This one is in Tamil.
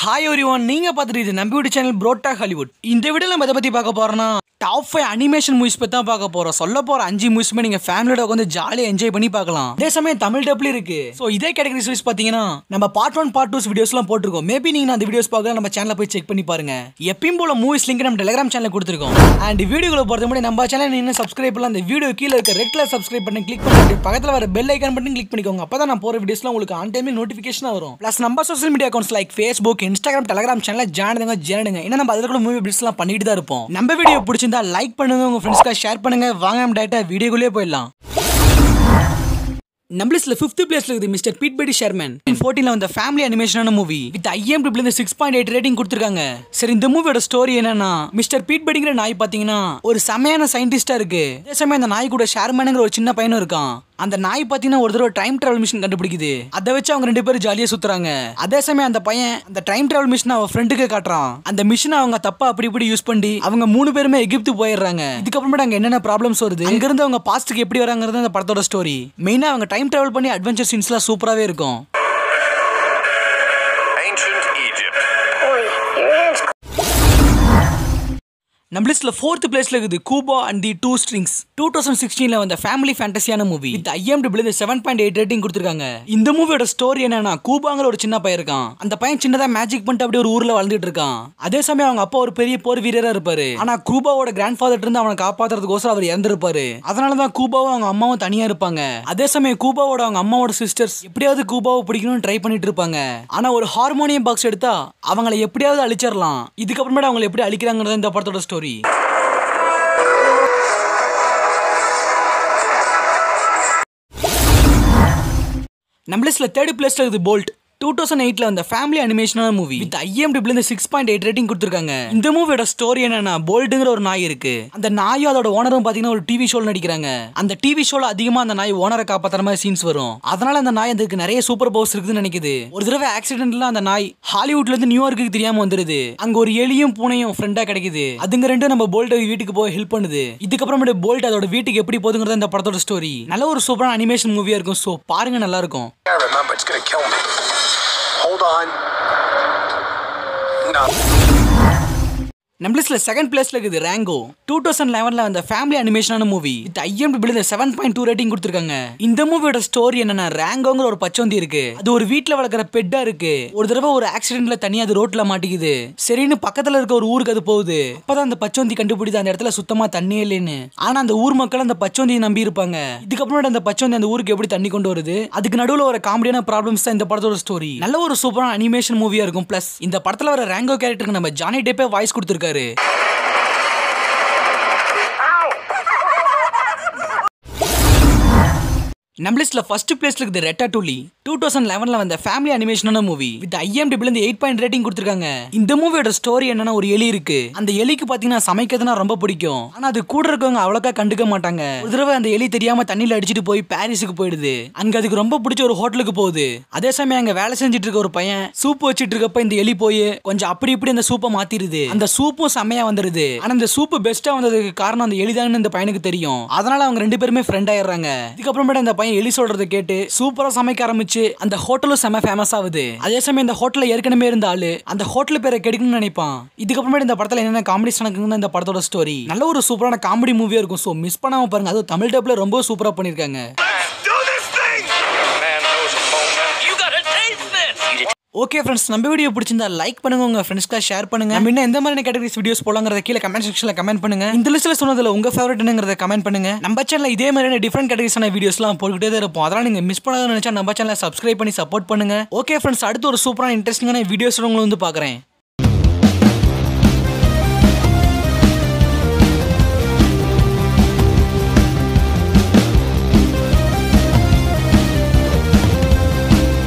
ஹாய் எவ்ரி ஒன் நீங்க பார்த்துட்டு இது நம்ம வீடு சேனல் புரோட்டா ஹாலிவுட் இந்த வீடியோல நம்ம எதை பத்தி பார்க்க போறோம்னா டாப் ஃபைவ் அனிமேஷன் மூவிஸ் பத்தி தான் பார்க்க போறோம் சொல்ல போற அஞ்சு மூவிஸ்மே நீங்க ஃபேமிலியோட உட்காந்து ஜாலியாக என்ஜாய் பண்ணி பார்க்கலாம் அதே சமயம் தமிழ் டப்ல இருக்கு ஸோ இதே கேட்டகரி சீரிஸ் பார்த்தீங்கன்னா நம்ம பார்ட் ஒன் பார்ட் டூஸ் வீடியோஸ்லாம் போட்டிருக்கோம் மேபி நீங்க அந்த வீடியோஸ் பார்க்கலாம் நம்ம சேனலை போய் செக் பண்ணி பாருங்க எப்பயும் போல மூவிஸ் லிங்க் நம்ம டெலிகிராம் சேனல் கொடுத்துருக்கோம் அண்ட் வீடியோக்குள்ள போறது முன்னாடி நம்ம சேனல் நீங்க சப்ஸ்கிரைப் பண்ணலாம் அந்த வீடியோ கீழே இருக்க ரெட் கலர் சப்ஸ்கிரைப் பண்ணி கிளிக் பண்ணிட்டு பக்கத்துல வர பெல் ஐக்கான் பட்டன் கிளிக் பண்ணிக்கோங்க அப்பதான் நான் போற வீடியோஸ்லாம் உங்களுக்கு ஆன் டைம்ல நோட்டிஃபிகேஷன் வரும் ப்ளஸ் நம்ம social media accounts like Facebook Instagram Telegram channel ஜானுங்க ஜேனுங்க ஏன்னா நம்ம அதில் கூட மூவி அப்டேட்ஸ்லாம் பண்ணிட்டு தான் இருப்போம் நம்ம வீடியோ பிடிச்சிருந்தா லைக் பண்ணுங்க உங்க ஃப்ரெண்ட்ஸ்க்காக ஷேர் பண்ணுங்க வாங்க நம்ம டேட்டா வீடியோக்குள்ளே போயிடலாம் நம்மளிஸ்ல ஃபிஃப்த் பிளேஸ்ல இருக்குது மிஸ்டர் பீட் பெடி ஷெர்மன் ஃபோர்டீன்ல வந்த ஃபேமிலி அனிமேஷனான மூவி வித் ஐஎம்டிபில இருந்து சிக்ஸ் பாயிண்ட் எயிட் ரேட்டிங் கொடுத்துருக்காங்க சரி இந்த மூவியோட ஸ்டோரி என்னன்னா மிஸ்டர் பீட் பெடிங்கிற நாய் பாத்தீங்கன்னா ஒரு செமையான சயின்டிஸ்டா இருக்கு அதே சமயம் அந்த நாய் கூட ஷேர்மேனுங்கிற ஒரு சின்ன பையனும் இருக்கான் அந்த நாய் பாத்தீங்கன்னா ஒரு தடவை டைம் டிராவல் மிஷின் கண்டுபிடிக்குது அதை வச்சு அவங்க ரெண்டு பேரும் ஜாலியா சுத்துறாங்க அதே சமயம் அந்த பையன் அந்த டைம் டிராவல் மிஷின் அவன் ஃப்ரெண்டுக்கு காட்டுறான் அந்த மிஷினை அவங்க தப்பா அப்படி இப்படி யூஸ் பண்ணி அவங்க மூணு பேருமே எகிப்து போயிடுறாங்க இதுக்கப்புறமேட்டு அங்க என்னென்ன ப்ராப்ளம்ஸ் வருது அங்க இருந்து அவங்க பாஸ்ட்டுக்கு எப்படி வராங்கிறது அந்த படத்தோட ஸ்டோரி மெயினா அவங்க டைம் டிராவல் பண்ணி அட்வென்ச்சர் சீன்ஸ்லாம் சூப்பராகவே இருக்கும் Ancient Egypt. Boy, your hands நம்ம லிஸ்ட்ல ஃபோர்த் பிளேஸ்ல இருக்குது Kubo and the two strings two thousand சிக்ஸ்டீன்ல வந்த ஃபேமிலி ஃபேண்டசியான மூவி வித் ஐஎம்டிபிள் செவன் பாயிண்ட் எயிட் ரேட்டிங் கொடுத்துருக்காங்க இந்த மூவியோட ஸ்டோரி என்னன்னா கூபாங்கிற ஒரு சின்ன பையன் இருக்கான் அந்த பையன் சின்னதா மேஜிக் பண்ணிட்டு அப்படியே ஒரு ஊர்ல வாழ்ந்துட்டு இருக்கான் அதே சமயம் அவங்க அப்பா ஒரு பெரிய போர் வீரரா இருப்பாரு ஆனா கூபாவோட கிராண்ட் ஃபாதர் இருந்து அவனை காப்பாத்துறதுக்கோசரம் அவர் இறந்திருப்பாரு அதனாலதான் கூபாவும் அவங்க அம்மாவும் தனியா இருப்பாங்க அதே சமயம் கூபாவோட அவங்க அம்மாவோட சிஸ்டர்ஸ் எப்படியாவது கூபாவை பிடிக்கணும்னு ட்ரை பண்ணிட்டு இருப்பாங்க ஆனா ஒரு ஹார்மோனியம் பாக்ஸ் எடுத்தா அவங்கள எப்படியாவது அழிச்சிடலாம் இதுக்கப்புறமேட்டு அவங்களை எப்படி அழிக்கிறாங்கிறது இந்த படத்தோட ஸ்டோரி நம்ம லிஸ்ட்ல தேர்ட் பிளேஸ்ல இருக்குது போல்ட் டூ தௌசண்ட் எயிட்ல வந்த ஃபேமிலி அனிமேஷனான மூவி வித் ஐஎம்டிபிள் இந்த சிக்ஸ் பாயிண்ட் எயிட் ரேட்டிங் கொடுத்துருக்காங்க இந்த மூவியோட ஸ்டோரி என்னன்னா போல்ட்டுங்கிற ஒரு நாய் இருக்கு அந்த நாயும் அதோட ஓனரும் பாத்தீங்கன்னா ஒரு டிவி ஷோல நடிக்கிறாங்க அந்த டிவி ஷோல அதிகமா அந்த நாய் ஓனரை காப்பாத்துற மாதிரி சீன்ஸ் வரும் அதனால அந்த நாய் அதுக்கு நிறைய சூப்பர் பவர்ஸ் இருக்குதுன்னு நினைக்குது ஒரு தடவை ஆக்சிடென்ட்ல அந்த நாய் ஹாலிவுட்ல இருந்து நியூயார்க்கு தெரியாம வந்துருது அங்க ஒரு எலியும் பூனையும் ஃப்ரெண்டா கிடைக்குது அதுங்க ரெண்டும் நம்ம போல்ட் வீட்டுக்கு போய் ஹெல்ப் பண்ணுது இதுக்கப்புறமேட்டு போல்ட் அதோட வீட்டுக்கு எப்படி போகுதுங்கிறது இந்த படத்தோட ஸ்டோரி நல்ல ஒரு சூப்பரான அனிமேஷன் மூவியா இருக்கும் ஸோ பாருங்க நல்லா இருக்கும் I remember it's gonna kill me. Hold on. No. நம்ம லிஸ்ட்ல செகண்ட் பிளேஸ்ல இருக்குது ரேங்கோ டூ தௌசண்ட் லெவன்ல வந்த ஃபேமிலி அனிமேஷனான மூவி வித் ஐஎம்டி இந்த செவன் பாயிண்ட் டூ ரேட்டிங் கொடுத்துருக்காங்க இந்த மூவியோட ஸ்டோரி என்னன்னா ரேங்கோங்கிற ஒரு பச்சோந்தி இருக்கு அது ஒரு வீட்ல வளர்க்குற பெட்டா இருக்கு ஒரு தடவை ஒரு ஆக்சிடென்ட்ல தனியா அது ரோட்ல மாட்டிக்குது சரின்னு பக்கத்துல இருக்க ஒரு ஊருக்கு அது போகுது அப்பதான் அந்த பச்சோந்தி கண்டுபிடிது அந்த இடத்துல சுத்தமா தண்ணியே இல்லைன்னு ஆனா அந்த ஊர் மக்கள் அந்த பச்சோந்தியை நம்பி இருப்பாங்க இதுக்கப்புறம் அந்த பச்சோந்தி அந்த ஊருக்கு எப்படி தண்ணி கொண்டு வருது அதுக்கு நடுவுல ஒரு காமெடியான ப்ராப்ளம்ஸ் தான் இந்த படத்தோட ஸ்டோரி நல்ல ஒரு சூப்பரான அனிமேஷன் மூவியா இருக்கும் பிளஸ் இந்த படத்துல வர ரேங்கோ கேரக்டருக்கு நம்ம ஜானி டேப்பே வாய்ஸ் கொடுத்துருக்காரு நம்ம லிஸ்ட்ல ஃபர்ஸ்ட் பிளேஸ்ல இருக்குது ரெட்டா டூலி டூ தௌசண்ட் லெவன்ல வந்த ஃபேமிலி அனிமேஷனான மூவி வித் ஐஎம்டிபிள் இந்த எயிட் பாயிண்ட் ரேட்டிங் கொடுத்துருக்காங்க இந்த மூவியோட ஸ்டோரி என்னன்னா ஒரு எலி இருக்கு அந்த எலிக்கு பாத்தீங்கன்னா சமைக்கிறதுனா ரொம்ப பிடிக்கும் ஆனா அது கூட இருக்கவங்க அவ்வளோக்கா கண்டுக்க மாட்டாங்க ஒரு தடவை அந்த எலி தெரியாம தண்ணியில அடிச்சிட்டு போய் பாரிஸுக்கு போயிடுது அங்க அதுக்கு ரொம்ப பிடிச்ச ஒரு ஹோட்டலுக்கு போகுது அதே சமயம் அங்க வேலை செஞ்சுட்டு இருக்க ஒரு பையன் சூப் வச்சிட்டு இருக்கப்ப இந்த எலி போய் கொஞ்சம் அப்படி இப்படி அந்த சூப்பை மாத்திருது அந்த சூப்பும் செம்மையா வந்துருது ஆனா இந்த சூப்பு பெஸ்டா வந்ததுக்கு காரணம் அந்த எலிதான்னு இந்த பையனுக்கு தெரியும் அதனால அவங்க ரெண்டு பேருமே ஃப்ரெண்ட் ஆயிடுறாங்க இதுக்கப்புறமேட்டு அந்த பையன் எலி சொல்றதை கேட்டு சூப்பரா சமைக்க ஆரம்பிச்சு அந்த ஹோட்டலும் செம ஃபேமஸ் ஆகுது அதே சமயம் இந்த ஹோட்டல்ல ஏற்கனவே இருந்த ஆளு அந்த ஹோட்டல் பேரை கெடுக்கணும்னு நினைப்பான் இதுக்கப்புறமேட்டு இந்த படத்துல என்னென்ன காமெடி நடக்குதுன்னு இந்த படத்தோட ஸ்டோரி நல்ல ஒரு சூப்பரான காமெடி மூவியா இருக்கும் ஸோ மிஸ் பண்ணாம பாருங்க அதுவும் தமிழ் டப்ல ரொம்ப சூப்பரா பண்ணிருக்காங்க Do this thing! Man knows a moment. You gotta taste this! Okay friends நம்ம வீடியோ பிடிச்சிருந்தா லைக் பண்ணுங்க உங்க ஃப்ரெண்ட்ஸ்க்காக ஷேர் பண்ணுங்க நம்ம இன்னும் எந்த மாதிரி கேட்டகரிஸ் வீடியோஸ் போலாங்கிறத கீழே கமெண்ட் செக்ஷன்ல கமெண்ட் பண்ணுங்க இந்த லிஸ்ட்ல சொன்னதுல உங்க ஃபேவரட் என்னங்கிறத கமெண்ட் பண்ணுங்க நம்ம சேனல்ல இதே மாதிரியான டிஃப்ரெண்ட் கேட்டகரிஸான வீடியோஸ்லாம் போட்டுக்கிட்டே தான் இருப்போம் அதெல்லாம் நீங்க மிஸ் பண்ணாத நினைச்சா நம்ம சேனலை சப்ஸ்கிரைப் பண்ணி சப்போர்ட் பண்ணுங்க ஓகே ஃப்ரெண்ட்ஸ் அடுத்து ஒரு சூப்பரான இன்ட்ரெஸ்டிங்கான வீடியோஸ் உங்களை வந்து பாக்குறேன்